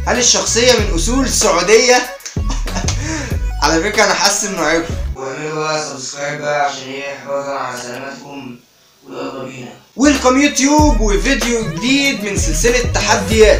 هل الشخصية من أصول سعودية؟ على فكرة أنا حاسس إنه عرف واعملوا بقى سبسكرايب بقى عشان ايه حفاظا على سلامتكم ويلا بينا ويلكم يوتيوب وفيديو جديد من سلسلة تحديات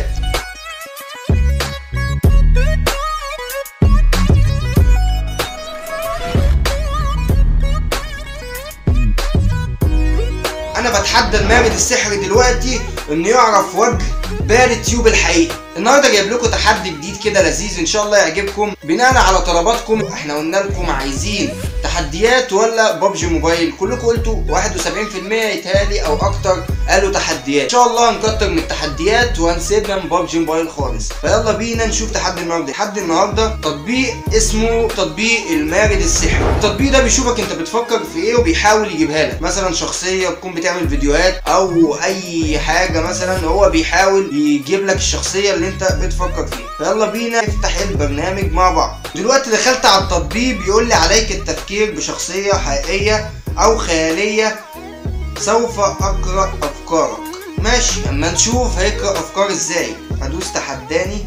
انا بتحدى المارد السحري دلوقتي انه يعرف وجه بارد تيوب الحقيقي النهارده جايب لكم تحدي جديد كده لذيذ ان شاء الله يعجبكم بناء على طلباتكم احنا قلنا لكم عايزين تحديات ولا ببجي موبايل كلكم قلتوا 71% يتهيألي او اكتر قالوا تحديات ان شاء الله هنكتر من التحديات وهنسيبنا من ببجي موبايل خالص فيلا بينا نشوف تحدي النهارده تحدي النهارده تطبيق اسمه تطبيق المارد السحري التطبيق ده بيشوفك انت بتفكر في ايه وبيحاول يجيبها لك مثلا شخصيه تكون بتعمل فيديوهات او اي حاجه مثلا هو بيحاول يجيب لك الشخصيه اللي انت بتفكر فيها فيلا بينا نفتح البرنامج مع بعض دلوقتي دخلت على التطبيق بيقول لي عليك التفكير بشخصيه حقيقيه او خياليه سوف اقرا افكارك ماشي اما نشوف هيقرا افكار ازاي هدوس تحداني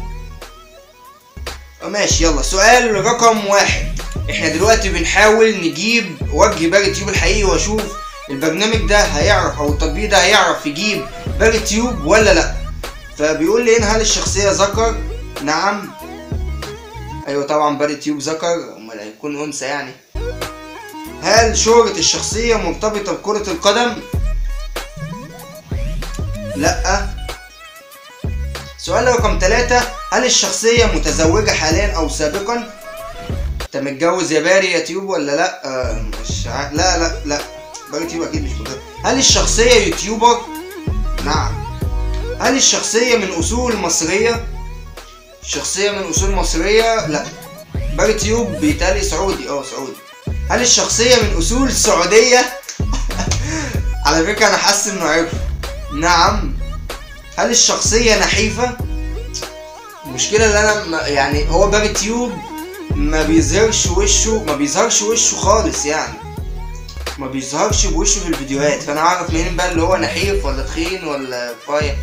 ماشي يلا سؤال رقم واحد احنا دلوقتي بنحاول نجيب وجه باغي تيوب الحقيقي واشوف البرنامج ده هيعرف او التطبيق ده هيعرف يجيب باغي تيوب ولا لا فبيقول لي هنا هل الشخصية ذكر نعم ايوه طبعا باغي تيوب ذكر امال هيكون انثى يعني هل شهرة الشخصية مرتبطة بكرة القدم لا سؤال رقم ثلاثة هل الشخصية متزوجة حاليا أو سابقا؟ أنت متجوز يا باري يا تيوب ولا لأ؟ آه مش ع... لا لا لا باري تيوب أكيد مش متجوز هل الشخصية يوتيوبر؟ نعم هل الشخصية من أصول مصرية؟ الشخصية من أصول مصرية؟ لا باري تيوب بيتهيألي سعودي اه سعودي هل الشخصية من أصول سعودية؟ على فكرة أنا حاسس إنه عرف نعم هل الشخصية نحيفة؟ المشكلة اللي أنا ما- يعني هو باب تيوب ما بيظهرش وشه ما بيظهرش وشه خالص يعني ما بيظهرش بوشه في الفيديوهات فأنا أعرف منين بقى اللي هو نحيف ولا تخين ولا رفيع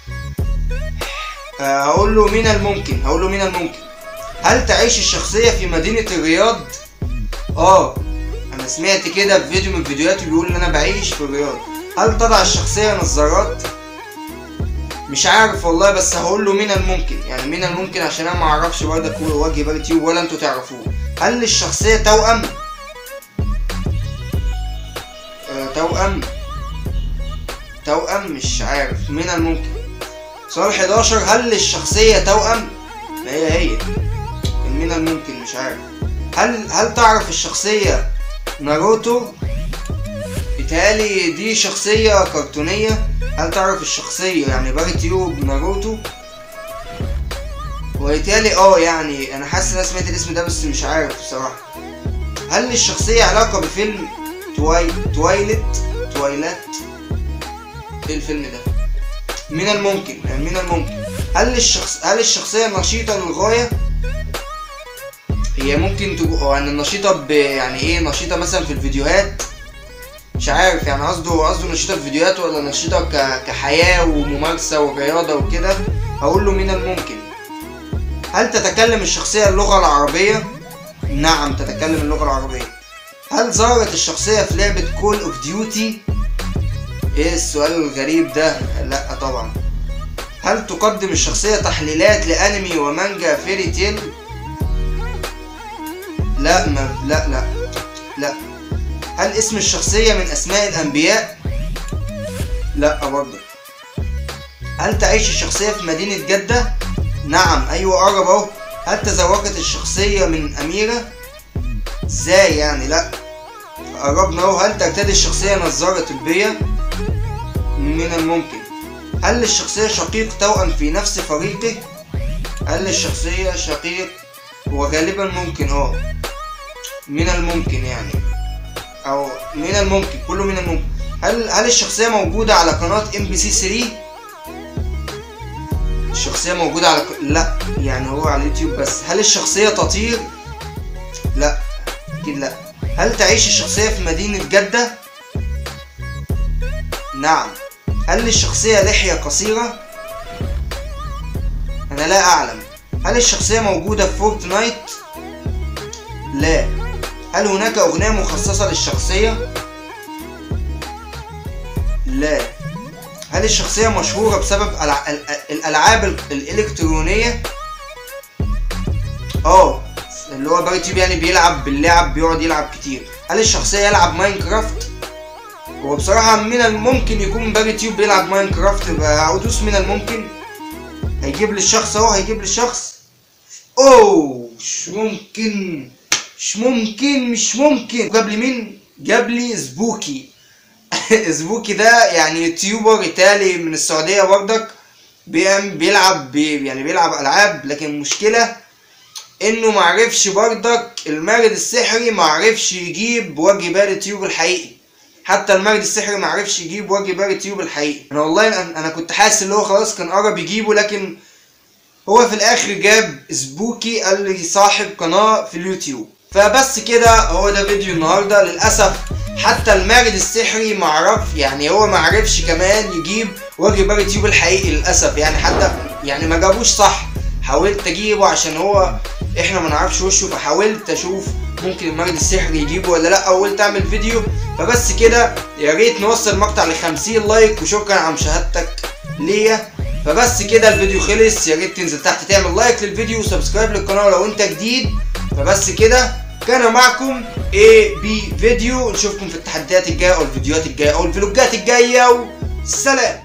آه، هقول له من الممكن هقول له من الممكن هل تعيش الشخصية في مدينة الرياض؟ اه انا سمعت كده في فيديو من فيديوهاتي بيقول ان انا بعيش في الرياض هل تضع الشخصية نظارات؟ مش عارف والله بس هقول له من الممكن يعني من الممكن عشان انا ما اعرفش برضك هو وجه باري تيوب ولا انتوا تعرفوه هل الشخصية توأم؟ آه توأم توأم مش عارف من الممكن سؤال 11 هل الشخصية توأم؟ ما هي هي من الممكن مش عارف هل هل تعرف الشخصية ناروتو؟ بيتهيألي دي شخصية كرتونية هل تعرف الشخصية يعني باغي تيوب ناروتو؟ ويتهيألي اه يعني انا حاسس ان انا سمعت الاسم ده بس مش عارف بصراحة هل الشخصية علاقة بفيلم تواي توايلت توايلات ايه الفيلم ده؟ من الممكن يعني من الممكن هل الشخص هل الشخصية نشيطة للغاية؟ هي ممكن تبقى يعني نشيطة ب يعني ايه نشيطة مثلا في الفيديوهات مش عارف يعني قصده قصده نشيطة في الفيديوهات ولا نشيطة ك... كحياة وممارسة ورياضة وكده هقول له من الممكن هل تتكلم الشخصية اللغة العربية؟ نعم تتكلم اللغة العربية هل ظهرت الشخصية في لعبة كول اوف ديوتي؟ ايه السؤال الغريب ده؟ لا طبعا هل تقدم الشخصية تحليلات لأنمي ومانجا فيري تيل؟ لا ما لا لا لا هل اسم الشخصية من أسماء الأنبياء؟ لا برضه هل تعيش الشخصية في مدينة جدة؟ نعم أيوة قرب أهو هل تزوجت الشخصية من أميرة؟ ازاي يعني لا قربنا أهو هل ترتدي الشخصية نظارة طبية؟ من الممكن هل الشخصية شقيق توأم في نفس فريقه؟ هل الشخصية شقيق وغالبا ممكن اه من الممكن يعني او من الممكن كله من الممكن هل هل الشخصيه موجوده على قناه ام بي سي 3 الشخصيه موجوده على ق... لا يعني هو على اليوتيوب بس هل الشخصيه تطير لا اكيد لا هل تعيش الشخصيه في مدينه جده نعم هل للشخصيه لحيه قصيره انا لا اعلم هل الشخصية موجودة في فورتنايت؟ لا هل هناك أغنية مخصصة للشخصية؟ لا هل الشخصية مشهورة بسبب الع- ال- ال- الألعاب ال- الإلكترونية؟ اه اللي هو باري تيوب يعني بيلعب باللعب بيقعد يلعب كتير هل الشخصية يلعب ماينكرافت؟ هو بصراحة من الممكن يكون باري تيوب بيلعب ماينكرافت يبقى هدوس من الممكن هيجيب لي الشخص اهو هيجيب لي الشخص اوه مش ممكن مش ممكن مش ممكن جاب لي مين؟ جاب لي سبوكي سبوكي ده يعني يوتيوبر ايطالي من السعودية برضك بيعم- بيلعب بي يعني بيلعب العاب لكن المشكلة انه معرفش برضك المارد السحري معرفش يجيب وجه باري تيوب الحقيقي حتى المارد السحري معرفش يجيب وجه باري تيوب الحقيقي انا والله انا أنا كنت حاسس ان هو خلاص كان قرب يجيبه لكن هو في الاخر جاب سبوكي قال لي صاحب قناة في اليوتيوب فبس كده هو ده فيديو النهاردة للأسف حتى المارد السحري معرف يعني هو معرفش كمان يجيب وجه باري تيوب الحقيقي للأسف يعني حتى يعني ما جابوش صح حاولت اجيبه عشان هو احنا ما نعرفش وشه فحاولت اشوف ممكن المارد السحري يجيبه ولا لا قلت اعمل فيديو فبس كده يا ريت نوصل المقطع ل 50 لايك وشكرا على مشاهدتك ليا فبس كده الفيديو خلص يا ريت تنزل تحت تعمل لايك للفيديو وسبسكرايب للقناه لو انت جديد فبس كده كان معكم اي بي فيديو نشوفكم في التحديات الجايه او الفيديوهات الجايه او الفلوجات الجايه وسلام